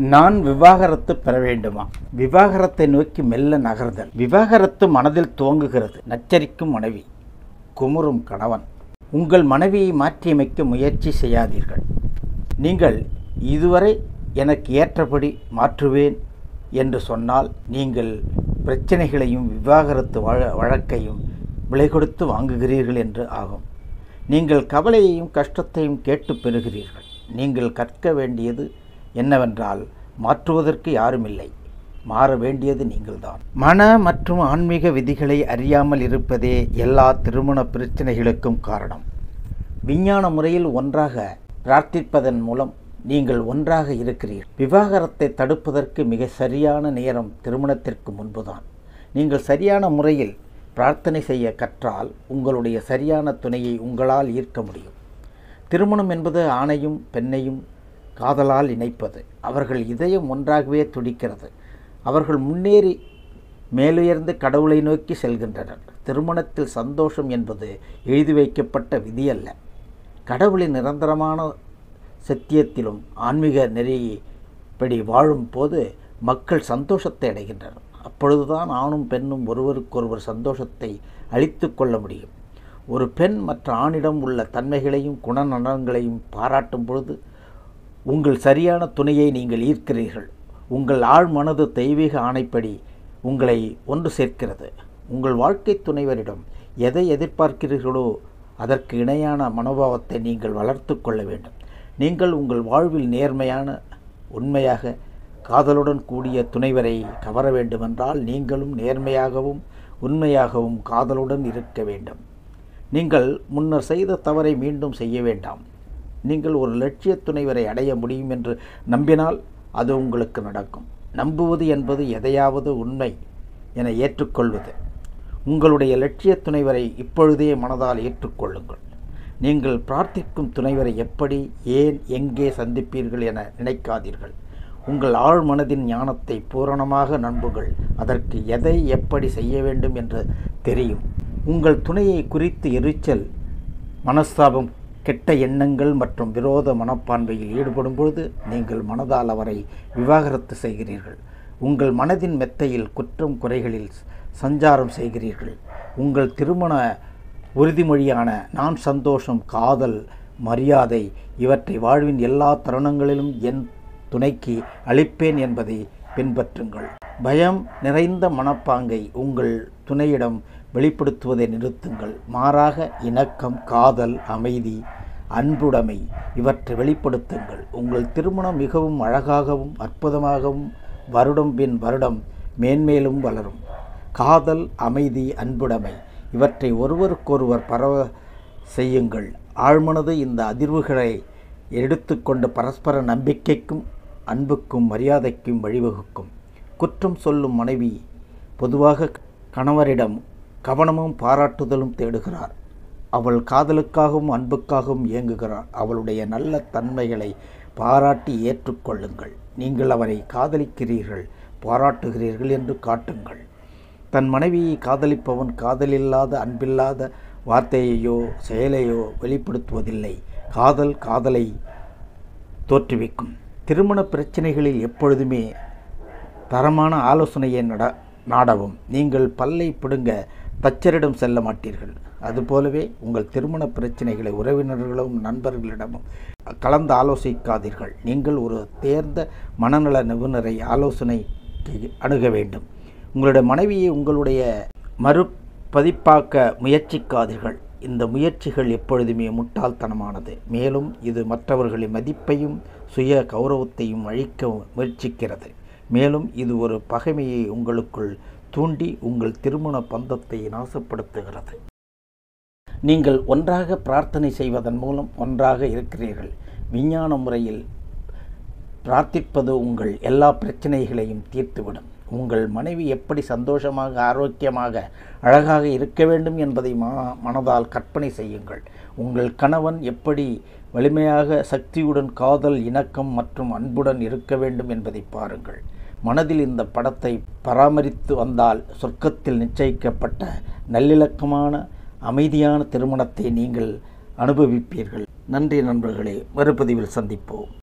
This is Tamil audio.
நான் விவாகரத்து பெற வேண்டுமா விவாகரத்தை நோக்கி மெல்ல நகர்தல் விவாகரத்து மனதில் துவங்குகிறது நச்சரிக்கும் மனைவி குமுறும் கணவன் உங்கள் மனைவியை மாற்றியமைக்க முயற்சி செய்யாதீர்கள் நீங்கள் இதுவரை எனக்கு ஏற்றபடி மாற்றுவேன் என்று சொன்னால் நீங்கள் பிரச்சனைகளையும் விவாகரத்து வழ வழக்கையும் விலை கொடுத்து வாங்குகிறீர்கள் என்று ஆகும் நீங்கள் கவலையையும் கஷ்டத்தையும் கேட்டு பெறுகிறீர்கள் நீங்கள் கற்க வேண்டியது என்னவென்றால் மாற்றுவதற்கு யாருமில்லை மாற வேண்டியது நீங்கள்தான் மன மற்றும் ஆன்மீக விதிகளை அறியாமல் இருப்பதே எல்லா திருமண பிரச்சனைகளுக்கும் காரணம் விஞ்ஞான முறையில் ஒன்றாக பிரார்த்திப்பதன் மூலம் நீங்கள் ஒன்றாக இருக்கிறீர்கள் விவாகரத்தை தடுப்பதற்கு மிக சரியான நேரம் திருமணத்திற்கு முன்புதான் நீங்கள் சரியான முறையில் பிரார்த்தனை செய்ய கற்றால் உங்களுடைய சரியான துணையை உங்களால் ஈர்க்க முடியும் திருமணம் என்பது ஆணையும் பெண்ணையும் காதலால் இணைப்பது அவர்கள் இதயம் ஒன்றாகவே துடிக்கிறது அவர்கள் முன்னேறி மேலுயர்ந்து கடவுளை நோக்கி செல்கின்றனர் திருமணத்தில் சந்தோஷம் என்பது எழுதி வைக்கப்பட்ட விதி அல்ல கடவுளின் நிரந்தரமான சத்தியத்திலும் ஆன்மீக நெறிப்படி வாழும் போது மக்கள் சந்தோஷத்தை அடைகின்றனர் அப்பொழுதுதான் ஆணும் பெண்ணும் ஒருவருக்கொருவர் சந்தோஷத்தை அளித்து கொள்ள முடியும் ஒரு பெண் மற்ற ஆணிடம் உள்ள தன்மைகளையும் குணநலன்களையும் பாராட்டும் பொழுது உங்கள் சரியான துணையை நீங்கள் ஈர்க்கிறீர்கள் உங்கள் ஆழ் மனது தெய்வீக ஆணைப்படி உங்களை ஒன்று சேர்க்கிறது உங்கள் வாழ்க்கை துணைவரிடம் எதை எதிர்பார்க்கிறீர்களோ அதற்கு இணையான மனோபாவத்தை நீங்கள் வளர்த்து கொள்ள வேண்டும் நீங்கள் உங்கள் வாழ்வில் நேர்மையான உண்மையாக காதலுடன் கூடிய துணைவரை கவர வேண்டுமென்றால் நீங்களும் நேர்மையாகவும் உண்மையாகவும் காதலுடன் இருக்க வேண்டும் நீங்கள் முன்னர் செய்த தவறை மீண்டும் செய்ய வேண்டாம் நீங்கள் ஒரு லட்சிய துணைவரை அடைய முடியும் என்று நம்பினால் அது உங்களுக்கு நடக்கும் நம்புவது என்பது எதையாவது உண்மை என ஏற்றுக்கொள்வது உங்களுடைய லட்சிய துணைவரை இப்பொழுதே மனதால் ஏற்றுக்கொள்ளுங்கள் நீங்கள் பிரார்த்திக்கும் துணைவரை எப்படி ஏன் எங்கே சந்திப்பீர்கள் என நினைக்காதீர்கள் உங்கள் ஆழ் மனதின் ஞானத்தை பூரணமாக நம்புங்கள் அதற்கு எதை எப்படி செய்ய வேண்டும் என்று தெரியும் உங்கள் துணையை குறித்து எரிச்சல் மனஸ்தாபம் கெட்ட எண்ணங்கள் மற்றும் விரோத மனப்பான்மையில் ஈடுபடும் பொழுது நீங்கள் மனதால் அவரை விவாகரத்து செய்கிறீர்கள் உங்கள் மனதின் மெத்தையில் குற்றம் குறைகளில் சஞ்சாரம் செய்கிறீர்கள் உங்கள் திருமண உறுதிமொழியான நான் சந்தோஷம் காதல் மரியாதை இவற்றை வாழ்வின் எல்லா தருணங்களிலும் என் துணைக்கு அளிப்பேன் என்பதை பின்பற்றுங்கள் பயம் நிறைந்த மனப்பாங்கை உங்கள் துணையிடம் வெளிப்படுத்துவதை நிறுத்துங்கள் மாறாக இணக்கம் காதல் அமைதி அன்புடைமை இவற்றை வெளிப்படுத்துங்கள் உங்கள் திருமணம் மிகவும் அழகாகவும் அற்புதமாகவும் வருடம் பின் வருடம் மேன்மேலும் வளரும் காதல் அமைதி அன்புடைமை இவற்றை ஒருவருக்கொருவர் பரவ செய்யுங்கள் ஆழ்மனது இந்த அதிர்வுகளை எடுத்துக்கொண்டு பரஸ்பர நம்பிக்கைக்கும் அன்புக்கும் மரியாதைக்கும் வழிவகுக்கும் குற்றம் சொல்லும் மனைவி பொதுவாக கணவரிடம் கவனமும் பாராட்டுதலும் தேடுகிறார் அவள் காதலுக்காகவும் அன்புக்காகவும் இயங்குகிறார் அவளுடைய நல்ல தன்மைகளை பாராட்டி ஏற்றுக்கொள்ளுங்கள் நீங்கள் அவரை காதலிக்கிறீர்கள் பாராட்டுகிறீர்கள் என்று காட்டுங்கள் தன் மனைவியை காதலிப்பவன் காதலில்லாத அன்பில்லாத வார்த்தையையோ செயலையோ வெளிப்படுத்துவதில்லை காதல் காதலை தோற்றுவிக்கும் திருமண பிரச்சனைகளில் எப்பொழுதுமே தரமான ஆலோசனையை நட நாடவும் நீங்கள் பல்லை பிடுங்க தச்சரிடம் செல்ல மாட்டீர்கள் அதுபோலவே உங்கள் திருமண பிரச்சனைகளை உறவினர்களும் நண்பர்களிடமும் கலந்து ஆலோசிக்காதீர்கள் நீங்கள் ஒரு தேர்ந்த மனநல நிபுணரை ஆலோசனைக்கு அணுக வேண்டும் உங்களுடைய மனைவியை உங்களுடைய மறுபதிப்பாக்க முயற்சிக்காதீர்கள் இந்த முயற்சிகள் எப்பொழுதுமே முட்டாள்தனமானது மேலும் இது மற்றவர்களின் மதிப்பையும் சுய கௌரவத்தையும் அழிக்க முயற்சிக்கிறது மேலும் இது ஒரு பகைமையை உங்களுக்குள் தூண்டி உங்கள் திருமண பந்தத்தை நாசப்படுத்துகிறது நீங்கள் ஒன்றாக பிரார்த்தனை செய்வதன் மூலம் ஒன்றாக இருக்கிறீர்கள் விஞ்ஞான முறையில் பிரார்த்திப்பது உங்கள் எல்லா பிரச்சனைகளையும் தீர்த்துவிடும் உங்கள் மனைவி எப்படி சந்தோஷமாக ஆரோக்கியமாக அழகாக இருக்க வேண்டும் என்பதை மா மனதால் கற்பனை செய்யுங்கள் உங்கள் கணவன் எப்படி வலிமையாக சக்தியுடன் காதல் இணக்கம் மற்றும் அன்புடன் இருக்க வேண்டும் என்பதை பாருங்கள் மனதில் இந்த படத்தை பராமரித்து வந்தால் சொர்க்கத்தில் நிச்சயிக்கப்பட்ட நல்லிணக்கமான அமைதியான திருமணத்தை நீங்கள் அனுபவிப்பீர்கள் நன்றி நண்பர்களே மறுபதிவில் சந்திப்போம்